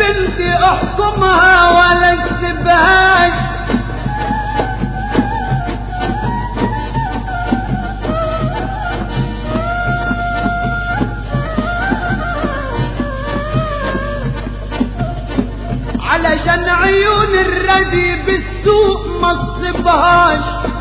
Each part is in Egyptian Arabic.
البنت احكمها ولا تسيبهاش علشان عيون الردي بالسوق ما تصيبهاش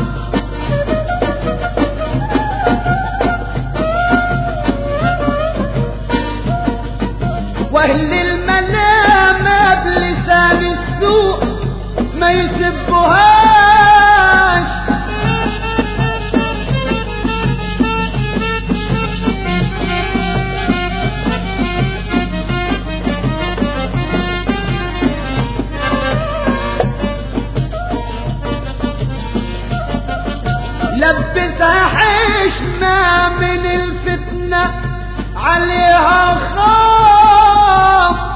واهل الملامة بلسان السوق ما يسبوهاش لبسها حشمة من الفتنة عليها خوف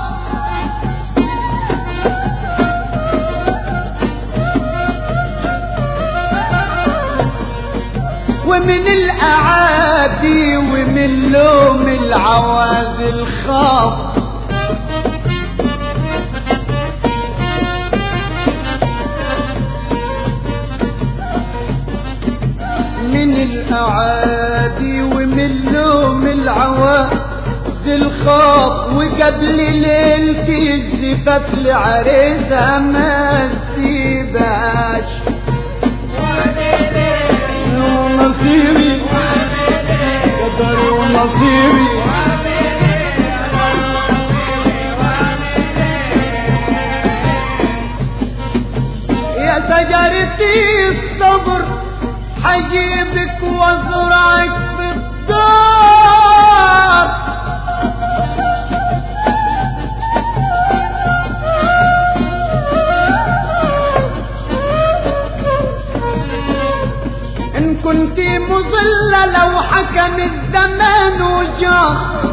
ومن الأعادي ومن لوم العوازل خاف من الأعادي ومن لوم العوازل خاف وقبل ليلة الزفاف لعريسها ما سيباش نصيبي قدري ونصيبي يا شجرتي الصبر حجيبك وازرعك في الدار إن كنت مظلة لو حكم الزمان وجار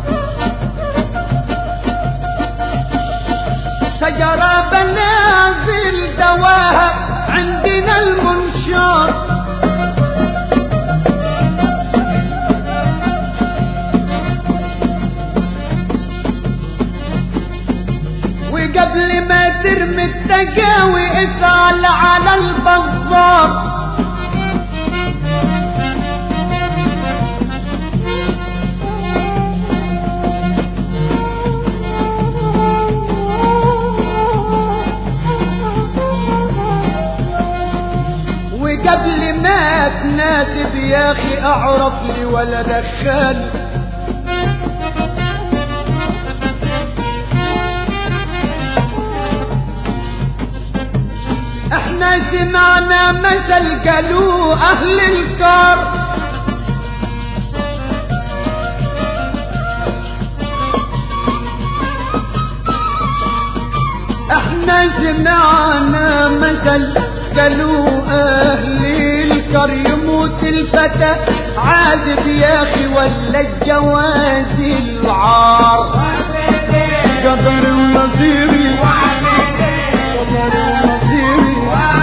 شجرة بنازل دواها عندنا المنشار وقبل ما ترمي التقاوي اسأل على البزار وقبل ما تناسب يا اخي اعرف لي ولا دخل احنا سمعنا مثل قالوا اهل الكار احنا سمعنا مثل قالوا اهل الكر يموت الفتى عازب يا اخي ولا الجواز العار قدر ونصيبي قدر ونصيبي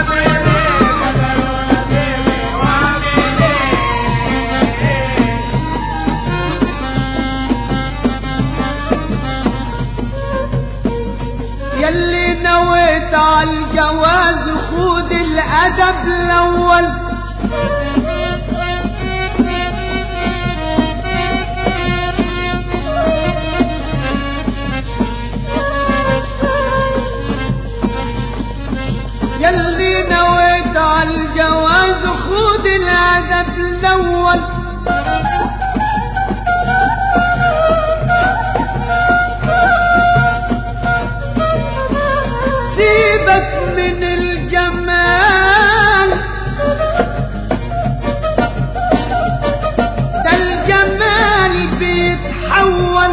يلي نويت على الجواز خود الادب الاول يلي نويت على الجواز خود الادب الاول سيبك من الجمال ده الجمال بيتحول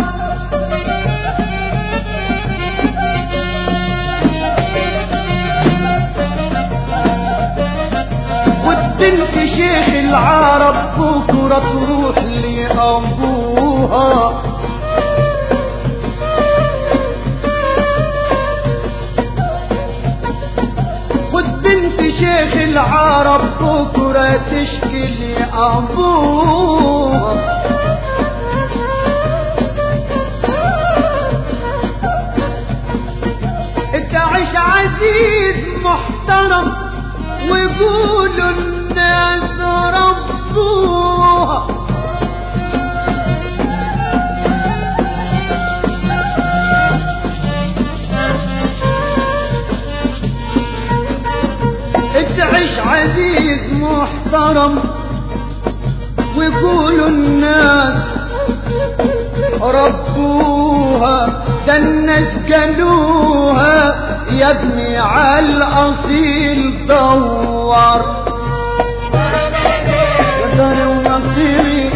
والبنت شيخ العرب بكرة تروح لأبوها خد بنت شيخ العرب بكرة تشكي لأبوها محترم ويقولوا الناس ربوها ده الناس قالوها يا ابني على الاصيل دور قدري ونصيبي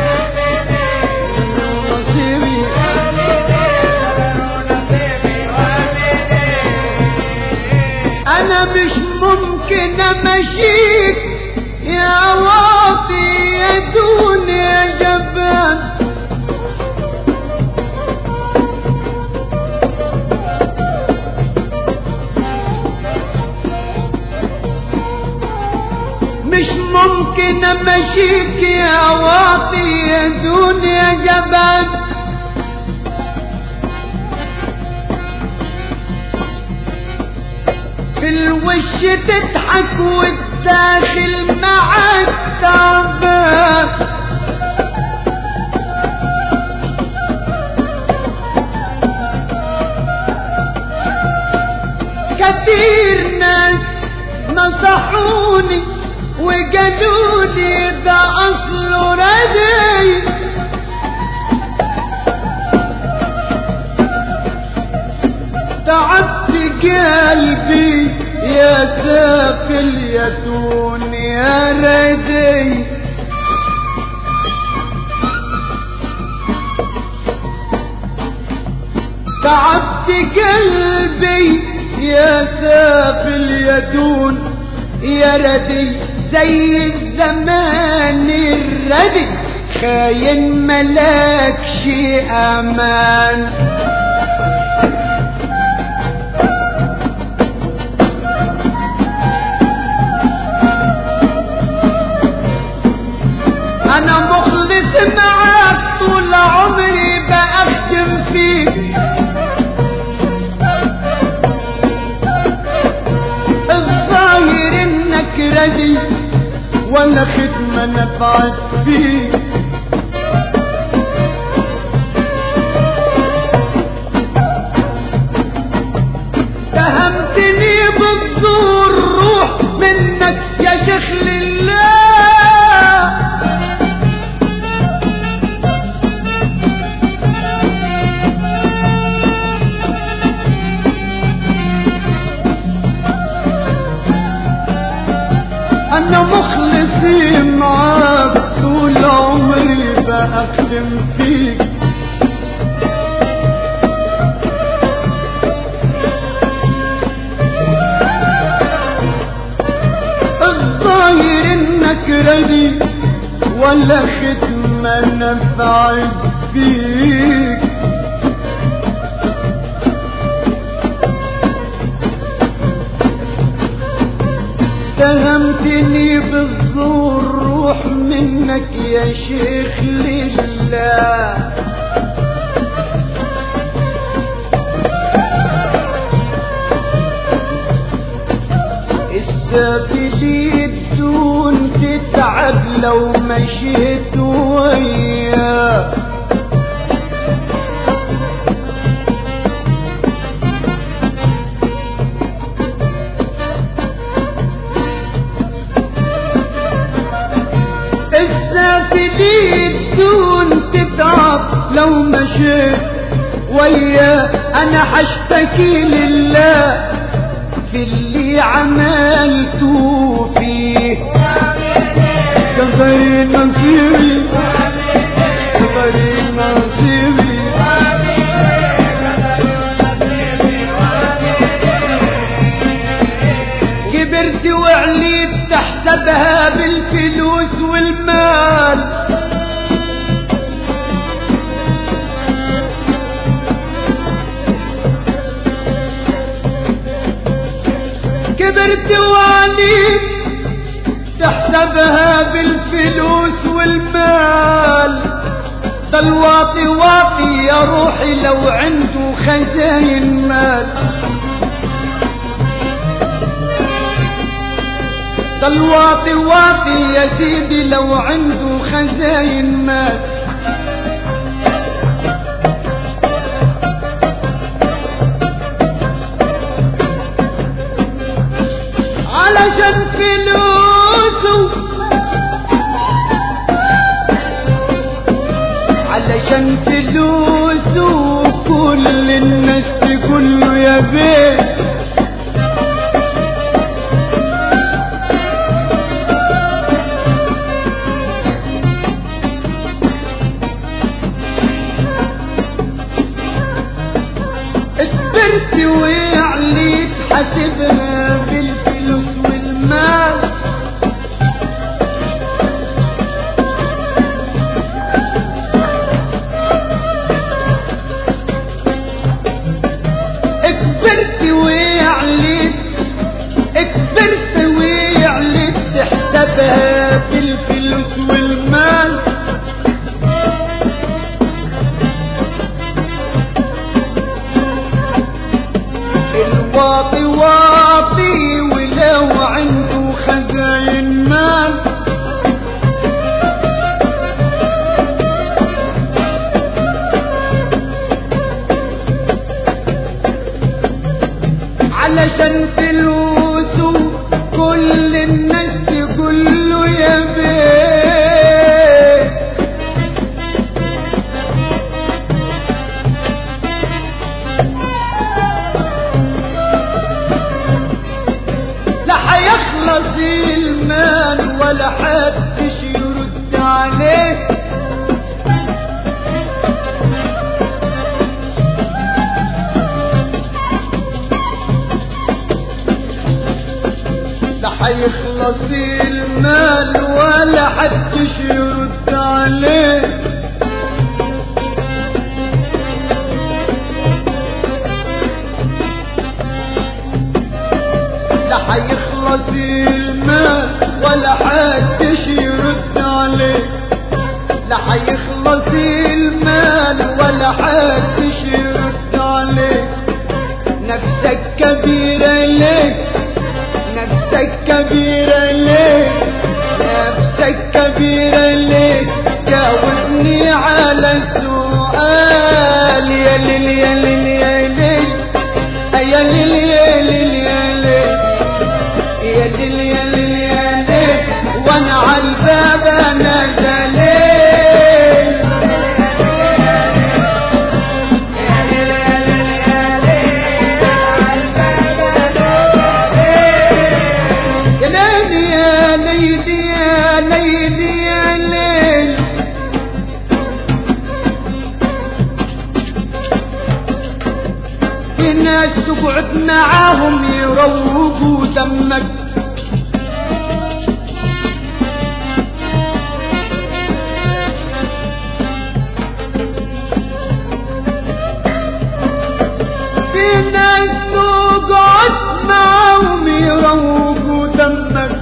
ونصيبي انا مش ممكن امشيك يا واطي يا دون يا جبان مش ممكن امشيك يا واطي يا دون يا جبان في الوش تضحك والداخل معك تعبان كتير ناس نصحوني وقالوا لي ده اصله ردي تعبت قلبي يا ساق اليتون يا ردي تعبت قلبي يا ساق اليتون يا ردي زي الزمان الردي خاين ملاكش امان انا مخلص معاك طول عمري بأخدم فيك الظاهر انك ردي ولا خدمة نفعت فيك فهمتني بالزور روح منك يا شيخ لله انا مخلصي معاك طول عمري بأخدم فيك الظاهر انك ردي ولا خدمة نفعت فيك اتهمتني بالزور روح منك يا شيخ لله السافلين دون تتعب لو مشيت وياه السافلين دون تتعب لو مشيت وياه انا حشتكي لله في اللي عملته فيه كفري نصيبي كفري نصيبي كبرت وعليت تحسبها بالفلوس والمال كبرت وعليت تحسبها بالفلوس والمال ده الواطي واطي يا روحي لو عنده خزاين مال ده الواطي واطي يا سيدي لو عنده خزاين مال علشان فلوسه علشان فلوس وكل الناس تقول له يا بيه اكبرت وعليت حاسبها بالفلوس والمال اكبرت وعليت اكبرت وعليت حسابها بالفلوس والمال الواطي واطي ولو عنده خزاين مال علشان فلوسه كل الناس تقول له يا بيه لا هيخلص المال ولا حدش يرد عليه لا هيخلص المال ولا حدش يرد عليه لا هيخلص المال ولا حدش يرد عليه لا هيخلص المال ولا حدش يرد عليه نفسك كبيرة ليه نفسك كبيرة ليه نفسك كبيرة ليه جاوبني على السؤال يا ليل يا ليل يا ليل يا ليل يا ليل يا ليل يا ليل يا ليل يا ليل وانا على الباب انا دليل يا ليل يا ليل يا ليل يا ليل في ناس تقعد معاهم يروقوا دمك في ناس تقعد معاهم يروقوا دمك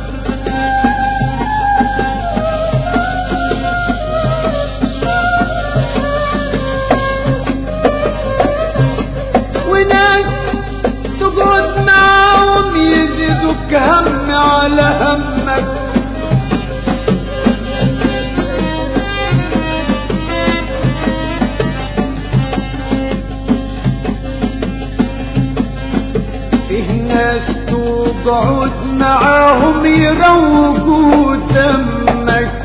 وناس تقعد معاهم يزيدوك هم على همك فيه ناس تقعد معاهم يروقوا دمك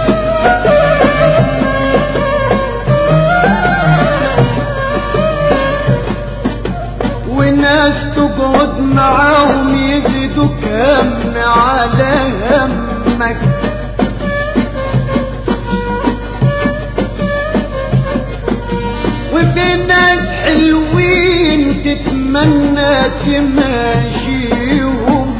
وناس تقعد معاهم يزيدوك هم على همك وفي ناس حلوين تتمنى تماشيهم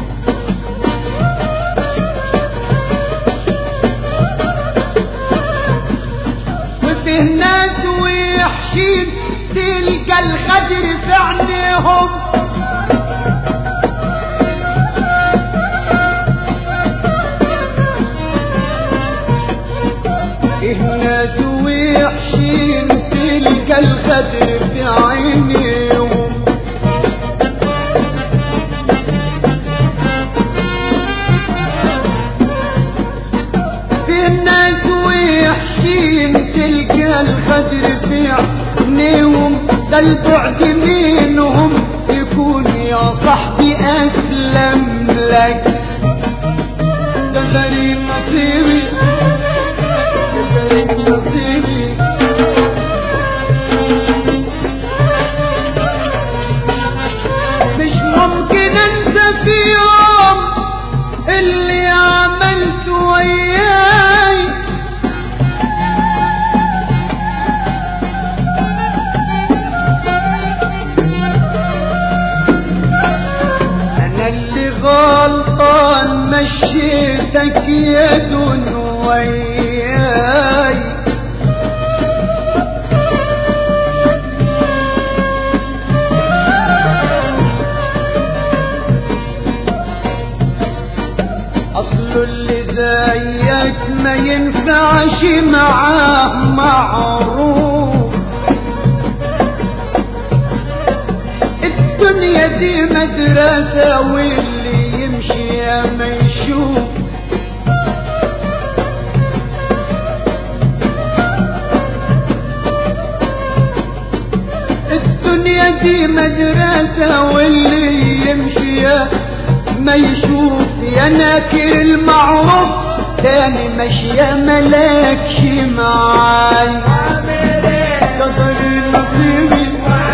وفي ناس وحشين تلقى الغدر في عينيهم فيه ناس وحشين تلقى الغدر في عينيهم في ناس وحشين تلقى الغدر في عينيهم ده البعد منهم يكون يا صاحبي اسلم لك قدري نصيبي قدري نصيبي ليتك يد وياي اصل اللي زيك ما ينفعش معاه معروف الدنيا دي مدرسة واللي يمشي يا ما يشوف الدنيا دي مدرسة واللي يمشي يا ما يشوف يا ناكر المعروف تاني ماشية ملاكش معاي قدر نصيبي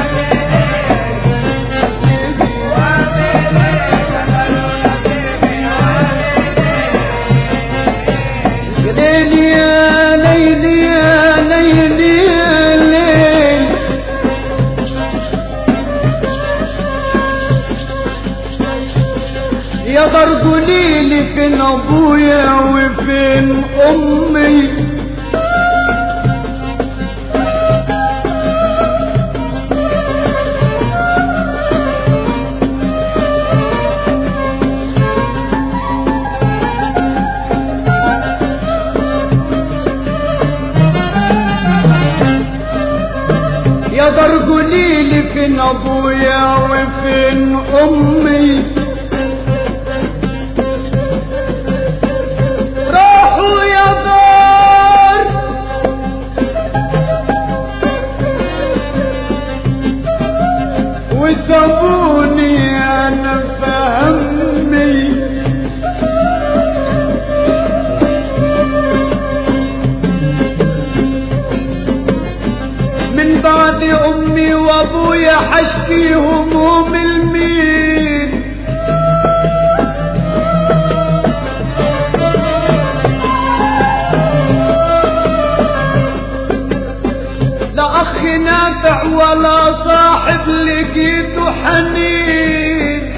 يا ليل يا ليل يا ليل يا ليل يا ضرب ليلي فين ابويا وفين امي يا ضرب ليلي فين ابويا وفين امي راحوا يا دار وسابوني انا فهمي من بعد امي وابويا حشكي هموم المين لا اخ نافع ولا صاحب لقيته حنين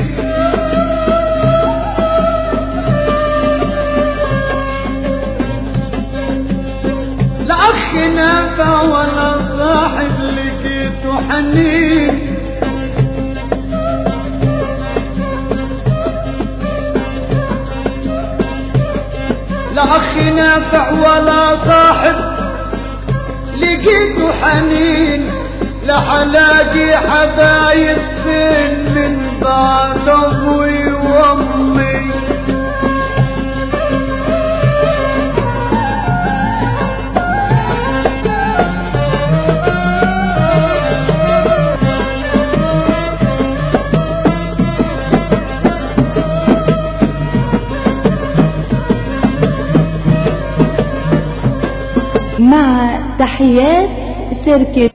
لا اخ نافع ولا صاحب لقيته حنين لا اخ نافع ولا صاحب لقيته حنين لحلاقي حبايب فين من بعد ابوي وامي مع تحيات شركة